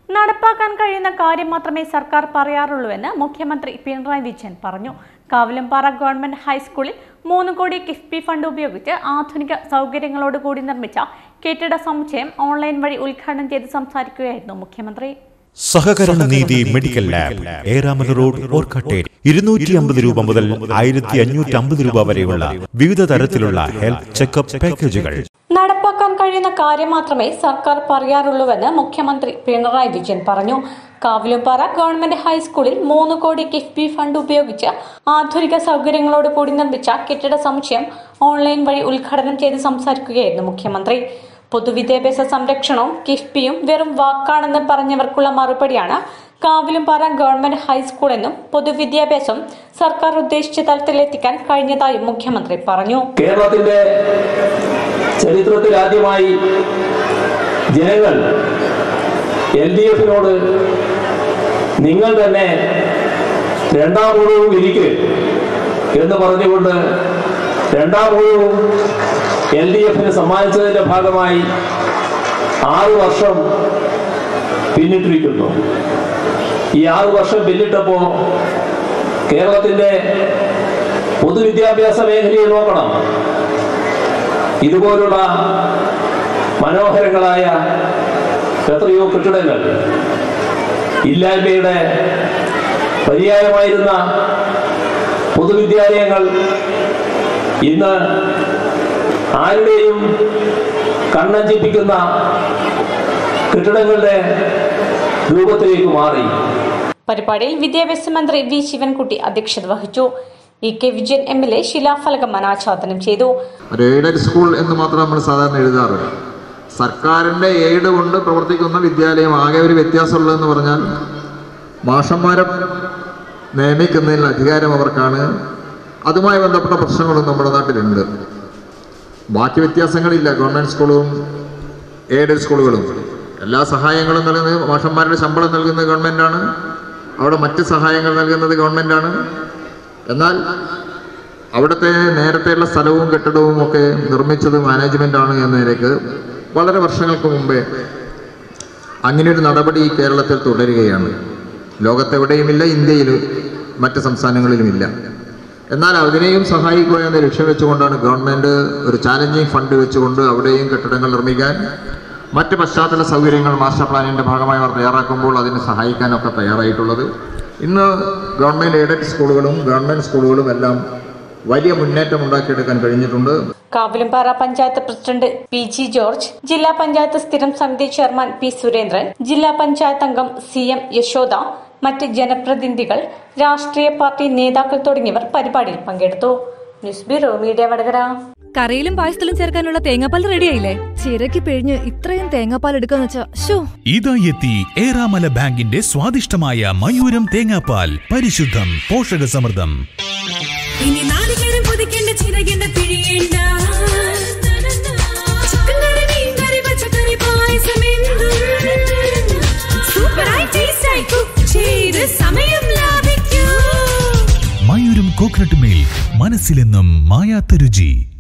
നടപ്പാക്കാൻ കഴിയുന്ന കാര്യം മാത്രമേ സർക്കാർ പറയാറുള്ളൂവെന്ന് മുഖ്യമന്ത്രി പിണറായി വിജയൻ പറഞ്ഞു കാവിലമ്പാറ ഗവൺമെന്റ് ഹൈസ്കൂളിൽ മൂന്ന് കോടി കിഫ്ബി ഫണ്ട് ഉപയോഗിച്ച് ആധുനിക സൗകര്യങ്ങളോടുകൂടി നിർമ്മിച്ച കെട്ടിട സമുച്ചയം ഓൺലൈൻ വഴി ഉദ്ഘാടനം ചെയ്ത് സംസാരിക്കുകയായിരുന്നു മുഖ്യമന്ത്രി സഹകരണ നീതി medical lab Eramala road Orkkatteri ഇരുന്നൂറ്റി അമ്പത് രൂപ മുതൽ ആയിരത്തി അഞ്ഞൂറ്റി അമ്പത് രൂപ വരെയുള്ള വിവിധ തരത്തിലുള്ള ഹെൽത്ത് ചെക്കപ്പ് പാക്കേജുകൾ നടപ്പാക്കാൻ കഴിയുന്ന കാര്യം മാത്രമേ സർക്കാർ പറയാറുള്ളൂവെന്ന് മുഖ്യമന്ത്രി പിണറായി വിജയൻ പറഞ്ഞു കാവിലുംപാറ ഗവൺമെന്റ് ഹൈസ്കൂളിൽ മൂന്ന് കോടി കിഫ്ബി ഫണ്ട് ഉപയോഗിച്ച് ആധുനിക സൗകര്യങ്ങളോട് കൂടി നിർമ്മിച്ച കെട്ടിട സമുച്ചയം ഓൺലൈൻ വഴി ഉദ്ഘാടനം ചെയ്ത് സംസാരിക്കുകയായിരുന്നു മുഖ്യമന്ത്രി പൊതുവിദ്യാഭ്യാസ സംരക്ഷണവും കിഫ്ബിയും വെറും വാക്കാണെന്ന് പറഞ്ഞവർക്കുള്ള മറുപടിയാണ് കാവിലുംപാറ ഗവൺമെന്റ് ഹൈസ്കൂൾ എന്നും പൊതുവിദ്യാഭ്യാസം സർക്കാർ ഉദ്ദേശിച്ച തലത്തിലെത്തിക്കാൻ കഴിഞ്ഞതായും മുഖ്യമന്ത്രി പറഞ്ഞു കേരളത്തിന്റെ ചരിത്രത്തിൽ ആദ്യമായി ജനങ്ങൾ എൽ ഡി എഫിനോട് നിങ്ങൾ തന്നെ രണ്ടാം ഊഴവും ഇരിക്ക് എന്ന് പറഞ്ഞുകൊണ്ട് രണ്ടാം ഊഴവും എൽ ഡി എഫിന് സമ്മാനിച്ചതിന്റെ ഭാഗമായി ആറു വർഷം പിന്നിട്ടിരിക്കുന്നു ഈ ആറു വർഷം പിന്നിട്ടപ്പോ കേരളത്തിന്റെ പൊതുവിദ്യാഭ്യാസ മേഖലയെ നോക്കണം ഇതുപോലുള്ള മനോഹരങ്ങളായ എത്രയോ കെട്ടിടങ്ങൾ ഇല്ലായ്മയുടെ പര്യായമായിരുന്ന പൊതുവിദ്യാലയങ്ങൾ ഇന്ന് ആരുടെയും കണ്ണഞ്ചിപ്പിക്കുന്ന കെട്ടിടങ്ങളുടെ രൂപത്തിലേക്ക് മാറി പരിപാടിയിൽ വിദ്യാഭ്യാസ മന്ത്രി വി ശിവൻകുട്ടി അധ്യക്ഷത വഹിച്ചു E K Vijayan M L A ശിലാഫലകം അനാച്ഛാദനം ചെയ്തു ഒരു എയ്ഡഡ് സ്കൂൾ എന്ന് മാത്രം നമ്മൾ സാധാരണ എഴുതാറ് സർക്കാരിൻ്റെ എയ്ഡ് കൊണ്ട് പ്രവർത്തിക്കുന്ന വിദ്യാലയം ആകെ ഒരു വ്യത്യാസമുള്ളതെന്ന് പറഞ്ഞാൽ മാഷന്മാരെ നിയമിക്കുന്നതിൽ അധികാരം അവർക്കാണ് അതുമായി ബന്ധപ്പെട്ട പ്രശ്നങ്ങളും നമ്മുടെ നാട്ടിലുണ്ട് ബാക്കി വ്യത്യാസങ്ങളില്ല ഗവൺമെൻറ് സ്കൂളും എയ്ഡഡ് സ്കൂളുകളും എല്ലാ സഹായങ്ങളും നൽകുന്നത് മാഷന്മാരുടെ ശമ്പളം നൽകുന്നത് ഗവൺമെൻറ്റാണ് അവിടെ മറ്റ് സഹായങ്ങൾ നൽകുന്നത് ഗവൺമെൻറ്റാണ് എന്നാൽ അവിടുത്തെ നേരത്തെയുള്ള സ്ഥലവും കെട്ടിടവും ഒക്കെ നിർമ്മിച്ചത് മാനേജ്മെൻ്റാണ് എന്ന നിലയ്ക്ക് വളരെ വർഷങ്ങൾക്ക് മുമ്പേ അങ്ങനെയൊരു നടപടി കേരളത്തിൽ തുടരുകയാണ് ലോകത്തെവിടെയുമില്ല ഇന്ത്യയിൽ മറ്റ് സംസ്ഥാനങ്ങളിലുമില്ല എന്നാൽ അതിനെയും സഹായിക്കുക എന്ന ലക്ഷ്യം വെച്ചുകൊണ്ടാണ് ഗവൺമെൻറ് ഒരു ചാലഞ്ചിങ് ഫണ്ട് വെച്ചുകൊണ്ട് അവിടെയും കെട്ടിടങ്ങൾ നിർമ്മിക്കാൻ മറ്റ് പശ്ചാത്തല സൗകര്യങ്ങൾ മാസ്റ്റർ പ്ലാനിൻ്റെ ഭാഗമായി അവർ തയ്യാറാക്കുമ്പോൾ അതിന് സഹായിക്കാനൊക്കെ തയ്യാറായിട്ടുള്ളത് ഇന്ന് ഗവൺമെൻറ് എയ്ഡഡ് സ്കൂളുകളും ഗവൺമെൻറ് സ്കൂളുകളും എല്ലാം വലിയ മുന്നേറ്റം ഉണ്ടാക്കിയെടുക്കാൻ കഴിഞ്ഞിട്ടുണ്ട് Kavilumpara panchayat president P G George ജില്ലാ പഞ്ചായത്ത് സ്ഥിരം സമിതി ചെയർമാൻ പി സുരേന്ദ്രൻ ജില്ലാ പഞ്ചായത്ത് അംഗം സി എം യശോദ മറ്റ് ജനപ്രതിനിധികൾ രാഷ്ട്രീയ പാർട്ടി നേതാക്കൾ തുടങ്ങിയവർ പരിപാടിയിൽ പങ്കെടുത്തു ന്യൂസ് ബ്യൂറോ മീഡിയ വടകര കറിയിലും പായസത്തിലും ചേർക്കാനുള്ള തേങ്ങാപ്പാൽ റെഡിയായില്ലേ ചിരക്കി പിഴിഞ്ഞ് ഇത്രയും തേങ്ങാപ്പാൽ എടുക്കാന്ന് വെച്ചാ ഷോ ഇതാ എത്തി ഏറാമല ബാങ്കിന്റെ സ്വാദിഷ്ടമായ മയൂരം തേങ്ങാപ്പാൽ പരിശുദ്ധം പോഷകസമൃദ്ധം ഇനി നാളികേരം പൊതിക്കേണ്ട ചിരകേണ്ട പിഴിയേണ്ട ചിക്കൻ കറി, മീൻ കറി, പച്ചക്കറി, പായസം എന്തും. സൂപ്പറായി ടേസ്റ്റായി കുക്ക് ചെയ്ത് സമയം ലാഭിക്കൂ മയൂരം കോക്കനട്ട് മിൽക്ക് മനസ്സിലെന്നും മായാത്ത രുചി